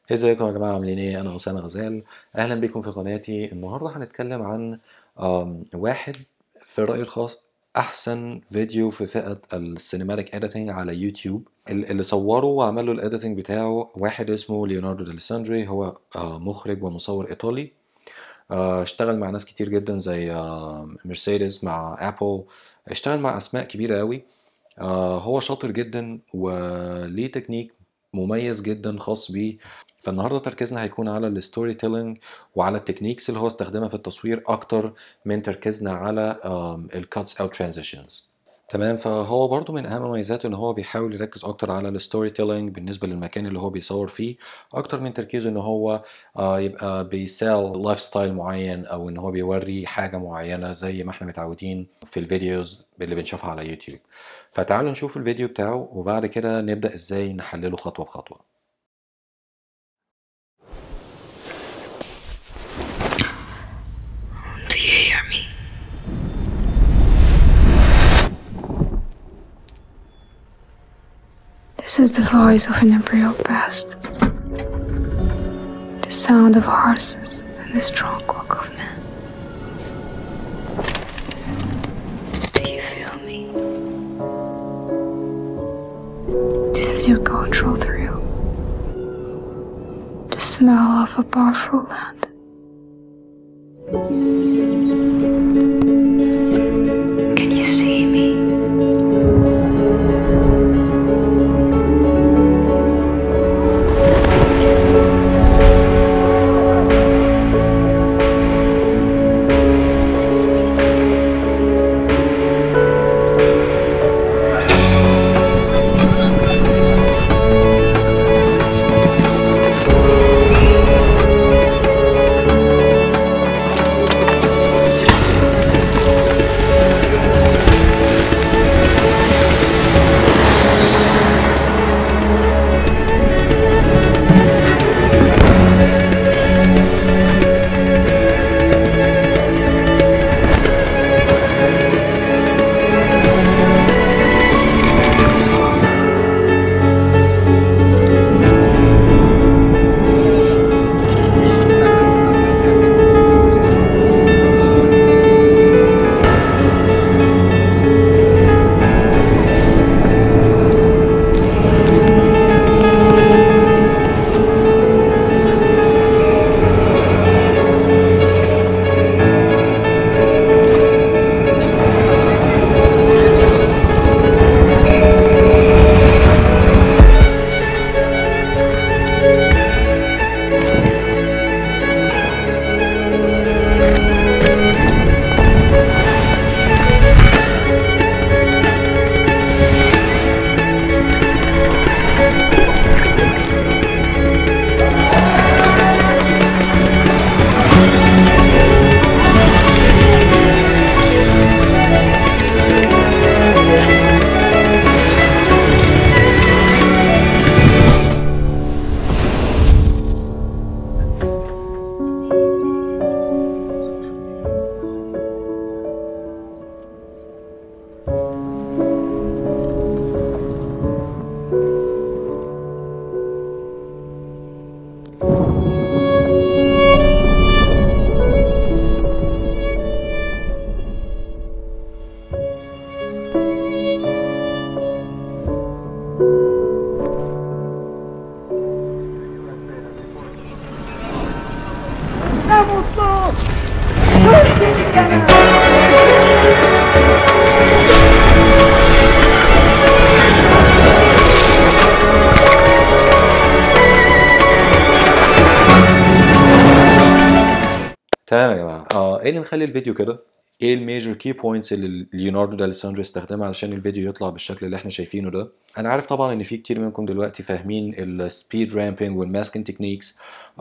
ازيكم يا جماعة عاملين ايه؟ أنا أسامة غزال أهلا بكم في قناتي النهاردة هنتكلم عن آم، واحد في رأيي الخاص أحسن فيديو في فئة السينماتيك اديتنج على يوتيوب ال- اللي صوره وعمل له الاديتنج بتاعه واحد اسمه ليوناردو داليساندري هو آه، مخرج ومصور إيطالي آه، اشتغل مع ناس كتير جدا زي آه، مرسيدس مع أبل اشتغل مع أسماء كبيرة قوي آه، هو شاطر جدا وليه تكنيك مميز جدا خاص بيه فالنهارده تركيزنا هيكون على الستوري تيلينج وعلى التكنيكس اللي هو استخدمها في التصوير اكتر من تركيزنا على الكاتس او ترانزيشنز تمام فهو برضو من اهم مميزاته ان هو بيحاول يركز اكتر على الستوري تيلينج بالنسبه للمكان اللي هو بيصور فيه اكتر من تركيزه ان هو آه، يبقى بيسال لايف ستايل معين او ان هو بيوري حاجه معينه زي ما احنا متعودين في الفيديوز اللي بنشوفها على يوتيوب فتعالوا نشوف الفيديو بتاعه وبعد كده نبدا ازاي نحلله خطوه بخطوه Do you hear me? This is the voice of an embryo past. The sound of horses and the strong walk of men. Do you feel me? This is your cultural thrill. The smell of a powerful land. Can you see me? تمام يا جماعه اه ايه اللي مخلي الفيديو كده ايه الميجر كي بوينتس اللي ليوناردو داليساندرو استخدمها علشان الفيديو يطلع بالشكل اللي احنا شايفينه ده انا عارف طبعا ان في كتير منكم دلوقتي فاهمين السبيد رامبنج والماسكينج تكنيكس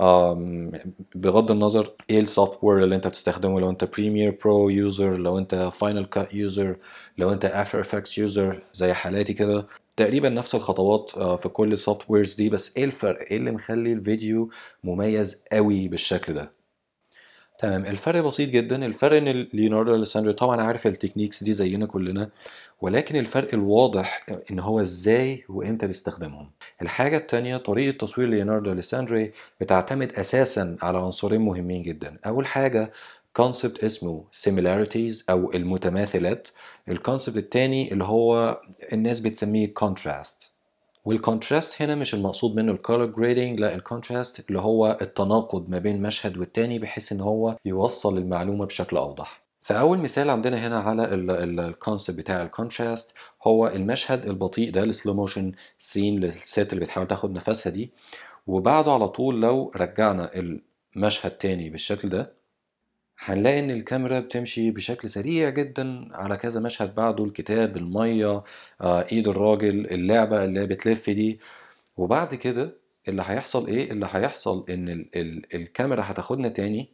بغض النظر ايه السوفت وير اللي انت بتستخدمه لو انت بريمير برو يوزر لو انت فاينل كات يوزر لو انت افتر افكتس يوزر زي حالاتي كده تقريبا نفس الخطوات آه، في كل السوفت ويرز دي بس ايه الفرق ايه اللي مخلي الفيديو مميز قوي بالشكل ده تمام الفرق بسيط جدا الفرق ان ليوناردو اليساندرو طبعا عارف التكنيكس دي زينا كلنا ولكن الفرق الواضح ان هو ازاي وامتى بيستخدمهم الحاجة التانية طريقة تصوير ليوناردو اليساندري بتعتمد اساسا على عنصرين مهمين جدا اول حاجة كونسبت اسمه similarities او المتماثلات الكونسبت التاني اللي هو الناس بتسميه contrast والكونتراست هنا مش المقصود منه الكولر جريدنج لا الكونتراست اللي هو التناقض ما بين مشهد والتاني بحيث ان هو يوصل المعلومة بشكل اوضح فاول مثال عندنا هنا على الكونسبت بتاع الكونتراست هو المشهد البطيء ده السلو موشن سين للست اللي بتحاول تاخد نفسها دي وبعده على طول لو رجعنا المشهد تاني بالشكل ده هنلاقي ان الكاميرا بتمشي بشكل سريع جدا على كذا مشهد بعده الكتاب المية آه، ايد الراجل اللعبة اللي بتلف دي وبعد كده اللي هيحصل ايه اللي هيحصل ان ال ال الكاميرا هتاخدنا تاني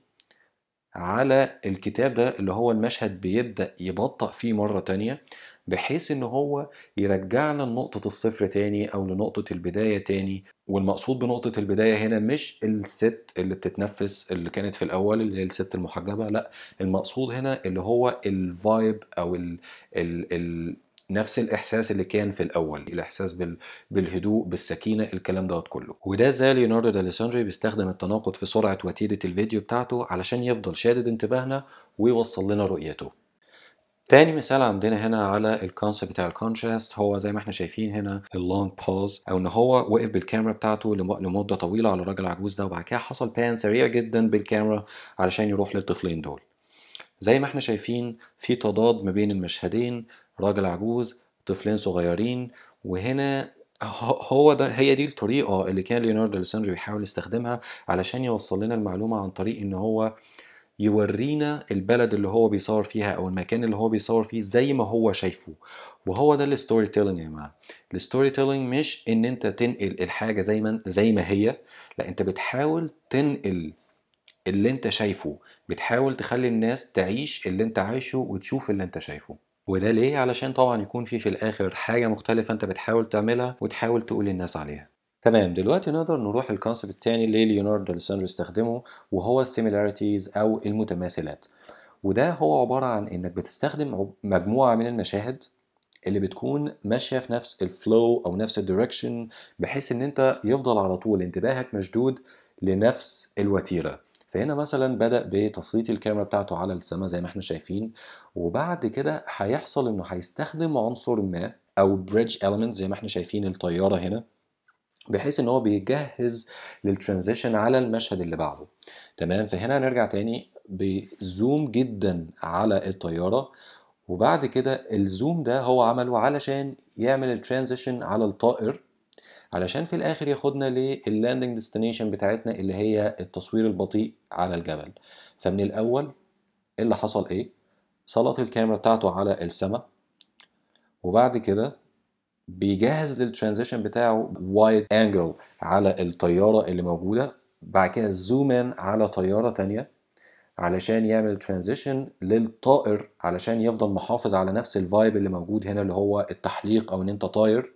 على الكتاب ده اللي هو المشهد بيبدأ يبطأ فيه مرة تانية بحيث ان هو يرجعنا لنقطة الصفر تاني او لنقطة البداية تاني والمقصود بنقطة البداية هنا مش الست اللي بتتنفس اللي كانت في الاول اللي هي الست المحجبة لا المقصود هنا اللي هو الفايب او ال ال ال نفس الاحساس اللي كان في الاول الاحساس بال... بالهدوء بالسكينه الكلام دوت كله وده زي ليوناردو داليساندري بيستخدم التناقض في سرعه وتيره الفيديو بتاعته علشان يفضل شادد انتباهنا ويوصل لنا رؤيته تاني مثال عندنا هنا على الكونسيبت بتاع الكونتراست هو زي ما احنا شايفين هنا اللونج باوز او ان هو وقف بالكاميرا بتاعته لم- لمده طويله على الراجل العجوز ده وبعد كده حصل بان سريع جدا بالكاميرا علشان يروح للطفلين دول زي ما احنا شايفين في تضاد ما بين المشهدين راجل عجوز طفلين صغيرين وهنا ه- هو ده هي دي الطريقة اللي كان ليوناردو اليساندرو بيحاول يستخدمها علشان يوصل لنا المعلومة عن طريق ان هو يورينا البلد اللي هو بيصور فيها او المكان اللي هو بيصور فيه زي ما هو شايفه وهو ده الستوري تيلينج يا جماعه الستوري تيلينج مش ان انت تنقل الحاجه زي ما زي ما هي لا انت بتحاول تنقل اللي انت شايفه بتحاول تخلي الناس تعيش اللي انت عايشه وتشوف اللي انت شايفه وده ليه علشان طبعا يكون في في الاخر حاجه مختلفه انت بتحاول تعملها وتحاول تقول للناس عليها تمام دلوقتي نقدر نروح للكونسيبت التاني اللي ليوناردو اليساندرو استخدمه وهو السيميلاريتيز او المتماثلات وده هو عبارة عن انك بتستخدم عب- مجموعة من المشاهد اللي بتكون ماشية في نفس الفلو او نفس الدايركشن بحيث ان انت يفضل على طول انتباهك مشدود لنفس الوتيرة فهنا مثلا بدأ بتسليط الكاميرا بتاعته على السماء زي ما احنا شايفين وبعد كده هيحصل انه هيستخدم عنصر ما او بريدج element زي ما احنا شايفين الطيارة هنا بحيث ان هو بيجهز للترانزيشن على المشهد اللي بعده تمام فهنا هنرجع تاني بزوم جدا على الطيارة وبعد كده الزوم ده هو عمله علشان يعمل الترانزيشن على الطائر علشان في الاخر ياخدنا لللاندنج ديستنيشن بتاعتنا اللي هي التصوير البطيء على الجبل فمن الاول إيه اللي حصل ايه سلط الكاميرا بتاعته على السماء وبعد كده بيجهز للترانزيشن بتاعه وايد انجل على الطيارة اللي موجودة بعد كده زوم ان على طيارة تانية علشان يعمل ترانزيشن للطائر علشان يفضل محافظ على نفس الفايب اللي موجود هنا اللي هو التحليق او ان انت طاير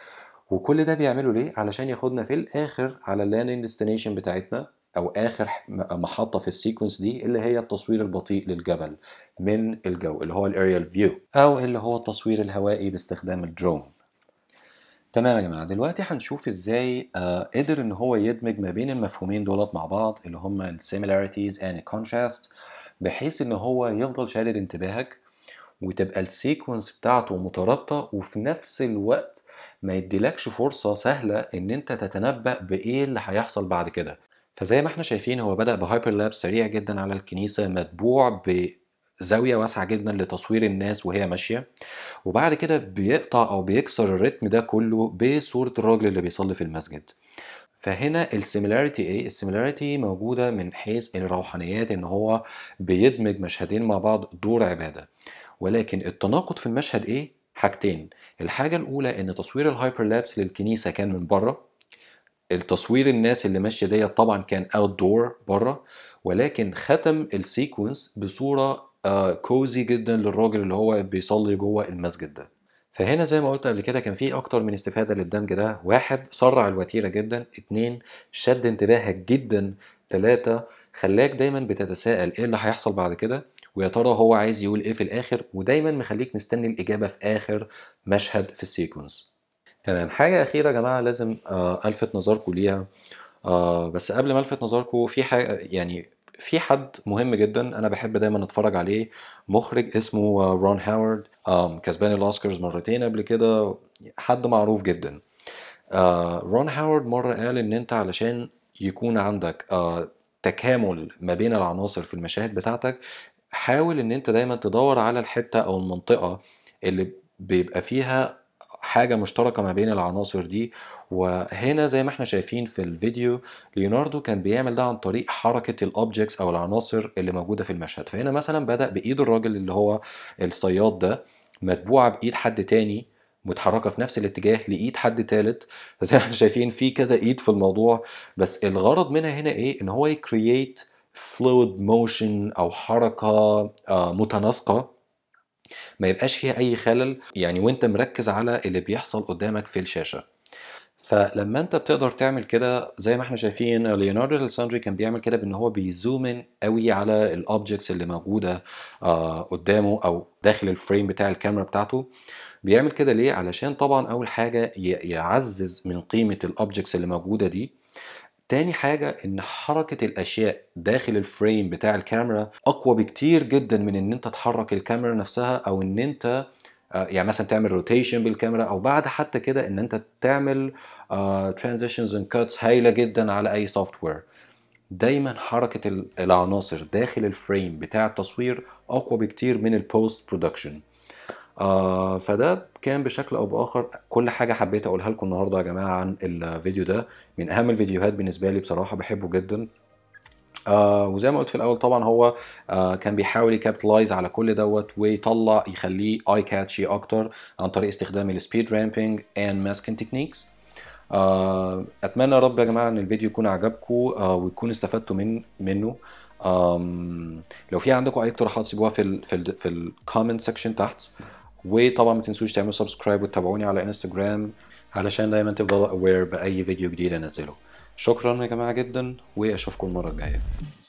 وكل ده بيعمله ليه علشان ياخدنا في الاخر على اللاندنج ديستنيشن بتاعتنا او اخر م- محطه في السيكونس دي اللي هي التصوير البطيء للجبل من الجو اللي هو الاريال فيو او اللي هو التصوير الهوائي باستخدام الدرون تمام يا جماعه دلوقتي هنشوف ازاي آه قدر ان هو يدمج ما بين المفهومين دولت مع بعض اللي هما ال similarities and contrast بحيث ان هو يفضل شادد انتباهك وتبقى السيكونس بتاعته مترابطه وفي نفس الوقت ما يديلكش فرصه سهله ان انت تتنبأ بايه اللي هيحصل بعد كده فزي ما احنا شايفين هو بدأ بهايبر لاب سريع جدا على الكنيسه متبوع بزاويه واسعه جدا لتصوير الناس وهي ماشيه وبعد كده بيقطع او بيكسر الريتم ده كله بصورة الراجل اللي بيصلي في المسجد فهنا السيميلاريتي ايه السيميلاريتي موجودة من حيث الروحانيات ان هو بيدمج مشهدين مع بعض دور عبادة ولكن التناقض في المشهد ايه حاجتين الحاجة الاولى ان تصوير الهايبر لابس للكنيسة كان من بره التصوير الناس اللي ماشية ديت طبعا كان اوت دور بره ولكن ختم السيكونس بصورة كوزي جدا للراجل اللي هو بيصلي جوه المسجد ده فهنا زي ما قلت قبل كده كان في اكتر من استفادة للدمج ده واحد سرع الوتيرة جدا اتنين شد انتباهك جدا تلاتة خلاك دايما بتتساءل ايه اللي هيحصل بعد كده ويا ترى هو عايز يقول ايه في الاخر ودايما مخليك مستني الاجابه في اخر مشهد في السيكونس تمام حاجه اخيره يا جماعه لازم آه الفت نظركم ليها آه بس قبل ما الفت نظركم في حاجه يعني في حد مهم جدا انا بحب دايما اتفرج عليه مخرج اسمه آه، رون هاورد آم، كسبان الاوسكارز مرتين قبل كده حد معروف جدا آه، رون هاورد مرة قال إن أنت علشان يكون عندك آه، تكامل ما بين العناصر في المشاهد بتاعتك حاول إن أنت دايما تدور على الحتة أو المنطقة اللي بيبقى فيها حاجة مشتركة ما بين العناصر دي وهنا زي ما احنا شايفين في الفيديو ليوناردو كان بيعمل ده عن طريق حركة الأوبجكتس أو العناصر اللي موجودة في المشهد فهنا مثلا بدأ بإيد الراجل اللي هو الصياد ده متبوعة بإيد حد تاني متحركة في نفس الاتجاه لإيد حد تالت فزي ما احنا شايفين في كذا إيد في الموضوع بس الغرض منها هنا إيه إن هو يكرييت fluid motion أو حركة آه، متناسقة ما يبقاش فيها أي خلل يعني وأنت مركز على اللي بيحصل قدامك في الشاشة فلما انت بتقدر تعمل كده زي ما احنا شايفين ليوناردو الساندري كان بيعمل كده بان هو بيزوم ان قوي على الاوبجكتس اللي موجوده آه قدامه او داخل الفريم بتاع الكاميرا بتاعته بيعمل كده ليه علشان طبعا اول حاجه ي- يعزز من قيمه الاوبجكتس اللي موجوده دي تاني حاجة إن حركة الأشياء داخل الفريم بتاع الكاميرا أقوى بكتير جدا من إن أنت تحرك الكاميرا نفسها أو إن أنت آه، يعني مثلا تعمل روتيشن بالكاميرا أو بعد حتى كده إن أنت تعمل ترانزيشنز اند كاتس هايلة جدا على أي سوفت وير دايما حركة ال- العناصر داخل الفريم بتاع التصوير أقوى بكتير من البوست برودكشن آه فده كان بشكل او باخر كل حاجه حبيت اقولها لكم النهارده يا جماعه عن الفيديو ده من اهم الفيديوهات بالنسبه لي بصراحه بحبه جدا آه وزي ما قلت في الاول طبعا هو آه كان بيحاول يكابيتلايز على كل دوت ويطلع يخليه اي كاتشي اكتر عن طريق استخدام السبيد رامبينج اند ماسكينج تكنيكس آه اتمنى يا رب يا جماعه ان الفيديو يكون عجبكم آه ويكون استفدتوا من منه آم لو في عندكم اي اقتراحات سيبوها في ال في ال في الكومنت سيكشن تحت وطبعا ما تنسوش تعملوا سبسكرايب وتتابعوني على انستجرام علشان دايما تفضلوا اوير باي فيديو جديد انزله شكرا يا جماعه جدا واشوفكم المره الجايه